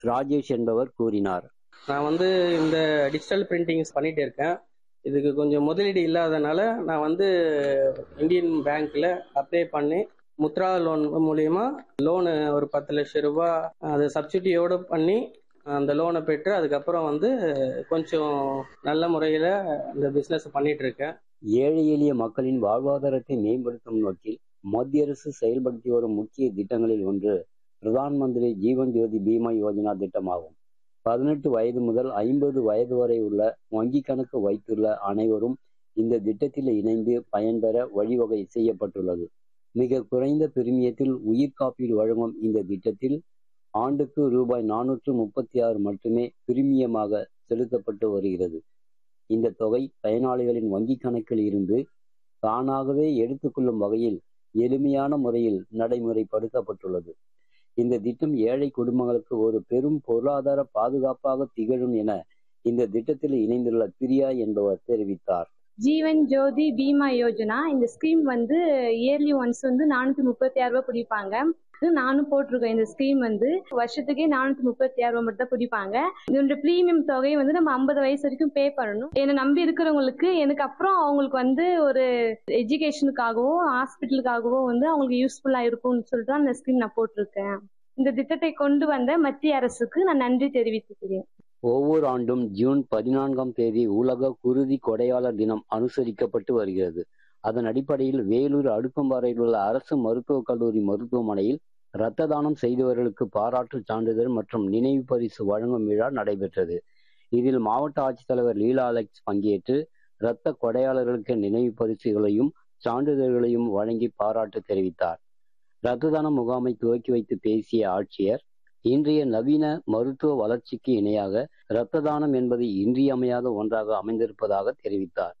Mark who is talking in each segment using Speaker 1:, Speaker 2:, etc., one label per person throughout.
Speaker 1: ராஜேஷ் என்பவர் கூறினார்
Speaker 2: நான் வந்து இந்த டிஜிட்டல் பிரிண்டிங்ஸ் பண்ணிட்டு இருக்கேன் இதுக்கு கொஞ்சம் முதலீடு இல்லாதனால நான் வந்து இந்தியன் பேங்க்ல அப்ளை பண்ணி முத்ரா லோன் மூலியமா லோனு ஒரு பத்து லட்சம் ரூபாய் அது சப்சிடியோடு பண்ணி அந்த லோனை பெற்று அதுக்கப்புறம் வந்து கொஞ்சம் நல்ல முறையில் இந்த பிஸ்னஸ் பண்ணிட்டு இருக்கேன்
Speaker 1: ஏழை எளிய மக்களின் வாழ்வாதாரத்தை மேம்படுத்தும் நோக்கில் மத்திய அரசு செயல்படுத்தி வரும் முக்கிய திட்டங்களில் ஒன்று பிரதான் மந்திரி ஜீவன் ஜோதி பீமா யோஜனா திட்டமாகும் பதினெட்டு வயது முதல் ஐம்பது வயது வரை உள்ள வங்கி கணக்கு வைத்துள்ள அனைவரும் இந்த திட்டத்தில் இணைந்து பயன்பெற வழிவகை செய்யப்பட்டுள்ளது மிக குறைந்த பிரிமியத்தில் உயிர் காப்பீடு வழங்கும் இந்த திட்டத்தில் ஆண்டுக்கு ரூபாய் நானூற்று முப்பத்தி ஆறு மட்டுமே பிரிமியமாக செலுத்தப்பட்டு வருகிறது இந்த தொகை பயனாளிகளின் வங்கி கணக்கில் இருந்து தானாகவே எடுத்துக்கொள்ளும் வகையில் எளிமையான முறையில் நடைமுறைப்படுத்தப்பட்டுள்ளது இந்த திட்டம் ஏழை குடும்பங்களுக்கு ஒரு பெரும் பொருளாதார பாதுகாப்பாக திகழும் என இந்த திட்டத்தில் இணைந்துள்ள பிரியா என்பவர் தெரிவித்தார்
Speaker 3: ஜீவன் ஜோதி பீமா யோஜனா இந்த ஸ்கீம் வந்து இயர்லி ஒன்ஸ் வந்து நானூத்தி முப்பத்தி ஆறு ரூபாய் பிடிப்பாங்க நானும் போட்டிருக்கேன் இந்த ஸ்கீம் வந்து வருஷத்துக்கே நானூத்தி முப்பத்தி ஆறு ரூபாய் மட்டும் தான் பிடிப்பாங்க இதோட பிரீமியம் தொகை வந்து நம்ம ஐம்பது வயசு வரைக்கும் பே பண்ணணும் என்னை நம்பி இருக்கிறவங்களுக்கு எனக்கு அப்புறம் அவங்களுக்கு வந்து ஒரு எஜுகேஷனுக்காகவோ ஹாஸ்பிட்டலுக்காகவோ வந்து அவங்களுக்கு யூஸ்ஃபுல்லா இருக்கும்னு சொல்லிட்டு அந்த ஸ்கீம் நான் போட்டிருக்கேன் இந்த திட்டத்தை கொண்டு வந்த மத்திய அரசுக்கு நான் நன்றி தெரிவித்துக்கிறேன்
Speaker 1: ஒவ்வொரு ஆண்டும் ஜூன் பதினான்காம் தேதி உலக குருதி கொடையாளர் தினம் அனுசரிக்கப்பட்டு வருகிறது அதன் அடிப்படையில் வேலூர் அடுக்கம்பாறையில் உள்ள அரசு மருத்துவக் கல்லூரி மருத்துவமனையில் இரத்த தானம் செய்தவர்களுக்கு பாராட்டு சான்றிதழ் மற்றும் நினைவு பரிசு வழங்கும் விழா நடைபெற்றது இதில் மாவட்ட ஆட்சித்தலைவர் லீலா அலெக்ஸ் பங்கேற்று இரத்த கொடையாளர்களுக்கு நினைவு பரிசுகளையும் சான்றிதழ்களையும் வழங்கி பாராட்டு தெரிவித்தார் இரத்த தான முகாமை துவக்கி வைத்து பேசிய ஆட்சியர் இன்றைய நவீன மருத்துவ வளர்ச்சிக்கு இணையாக இரத்த தானம் என்பது இன்றியமையாத ஒன்றாக அமைந்திருப்பதாக தெரிவித்தார்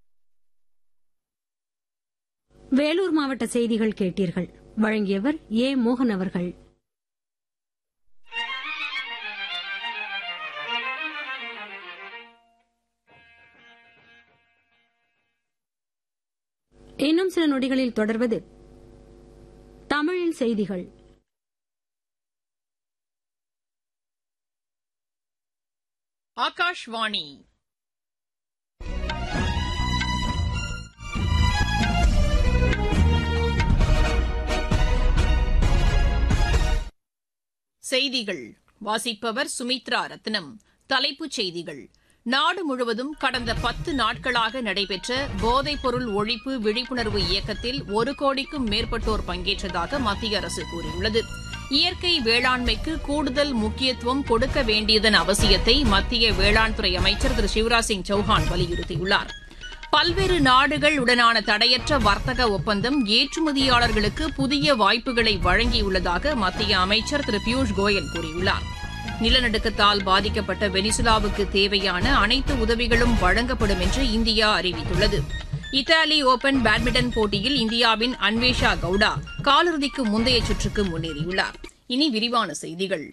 Speaker 4: வேலூர் மாவட்ட செய்திகள் கேட்டீர்கள் வழங்கியவர் ஏ மோகன் அவர்கள் இன்னும் சில நொடிகளில் தொடர்வது தமிழில் செய்திகள்
Speaker 5: ஆகாஷ்வாணி செய்திகள் வாசிப்பவர் சுமித்ரா ரத்னம் தலைப்புச் செய்திகள் நாடு முழுவதும் கடந்த பத்து நாட்களாக நடைபெற்ற போதைப்பொருள் ஒழிப்பு விழிப்புணர்வு இயக்கத்தில் ஒரு கோடிக்கும் மேற்பட்டோர் பங்கேற்றதாக மத்திய அரசு கூறியுள்ளது இயற்கை வேளாண்மைக்கு கூடுதல் முக்கியத்துவம் கொடுக்க வேண்டியதன் அவசியத்தை மத்திய வேளாண் துறை அமைச்சர் திரு சிவராஜ் சிங் சௌஹான் வலியுறுத்தியுள்ளார் பல்வேறு நாடுகள் உடனான தடையற்ற வர்த்தக ஒப்பந்தம் ஏற்றுமதியாளர்களுக்கு புதிய வாய்ப்புகளை வழங்கியுள்ளதாக மத்திய அமைச்சர் திரு பியூஷ் கோயல் கூறியுள்ளார் நிலநடுக்கத்தால் பாதிக்கப்பட்ட வெனிசுலாவுக்கு தேவையான அனைத்து உதவிகளும் வழங்கப்படும் என்று இந்தியா அறிவித்துள்ளது இத்தாலி ஓபன் பேட்மிண்டன் போட்டியில் இந்தியாவின் அன்வேஷா கவுடா காலிறுதிக்கு முந்தைய சுற்றுக்கு முன்னேறியுள்ளார் இனி விரிவான செய்திகள்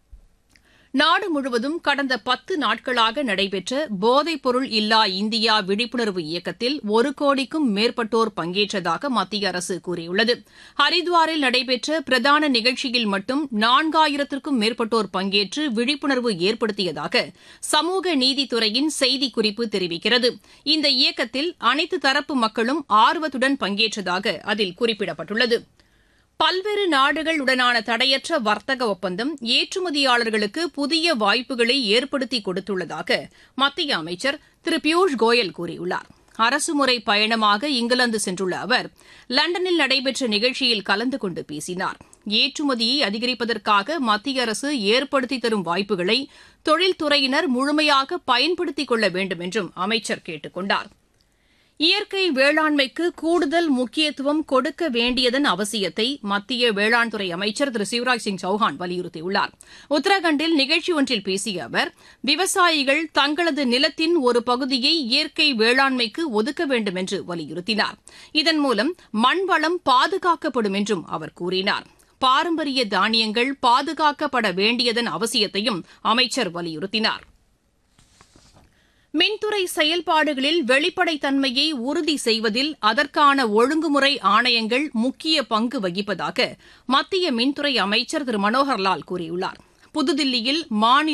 Speaker 5: நாடு முழுவதும் கடந்த பத்து நாட்களாக நடைபெற்ற போதைப் பொருள் இல்லா இந்தியா விழிப்புணர்வு இயக்கத்தில் ஒரு கோடிக்கும் மேற்பட்டோர் பங்கேற்றதாக மத்திய அரசு கூறியுள்ளது ஹரித்வாரில் நடைபெற்ற பிரதான நிகழ்ச்சியில் மட்டும் நான்காயிரத்திற்கும் மேற்பட்டோர் பங்கேற்று விழிப்புணர்வு ஏற்படுத்தியதாக சமூக நீதித்துறையின் செய்திக்குறிப்பு தெரிவிக்கிறது இந்த இயக்கத்தில் அனைத்து தரப்பு மக்களும் ஆர்வத்துடன் பங்கேற்றதாக அதில் குறிப்பிடப்பட்டுள்ளது பல்வேறு நாடுகள் உடனான தடையற்ற வர்த்தக ஒப்பந்தம் ஏற்றுமதியாளர்களுக்கு புதிய வாய்ப்புகளை ஏற்படுத்தி கொடுத்துள்ளதாக மத்திய அமைச்சர் திரு பியூஷ் கோயல் கூறியுள்ளார் அரசுமுறை பயணமாக இங்கிலாந்து சென்றுள்ள அவர் லண்டனில் நடைபெற்ற நிகழ்ச்சியில் கலந்து கொண்டு பேசினார் ஏற்றுமதியை அதிகரிப்பதற்காக மத்திய அரசு ஏற்படுத்தி தரும் வாய்ப்புகளை தொழில்துறையினர் முழுமையாக பயன்படுத்திக் கொள்ள வேண்டும் என்றும் அமைச்சர் கேட்டுக் கொண்டாா் இயற்கை வேளாண்மைக்கு கூடுதல் முக்கியத்துவம் கொடுக்க வேண்டியதன் அவசியத்தை மத்திய வேளாண் துறை அமைச்சர் திரு சிவராஜ் சிங் சௌஹான் வலியுறுத்தியுள்ளார் உத்தரகாண்டில் நிகழ்ச்சி ஒன்றில் பேசிய அவர் விவசாயிகள் தங்களது நிலத்தின் ஒரு பகுதியை இயற்கை வேளாண்மைக்கு ஒதுக்க வேண்டும் என்று வலியுறுத்தினார் இதன் மூலம் மண்வளம் பாதுகாக்கப்படும் என்றும் அவர் கூறினார் பாரம்பரிய தானியங்கள் பாதுகாக்கப்பட வேண்டியதன் அவசியத்தையும் அமைச்சர் வலியுறுத்தினார் மின்துறை செயல்பாடுகளில் வெளிப்படைத்தன்மையை உறுதி செய்வதில் அதற்கான ஒழுங்குமுறை ஆணையங்கள் முக்கிய பங்கு வகிப்பதாக மத்திய மின்துறை அமைச்சர் திரு மனோகர்லால் கூறியுள்ளார் புதுதில்லியில் மாநில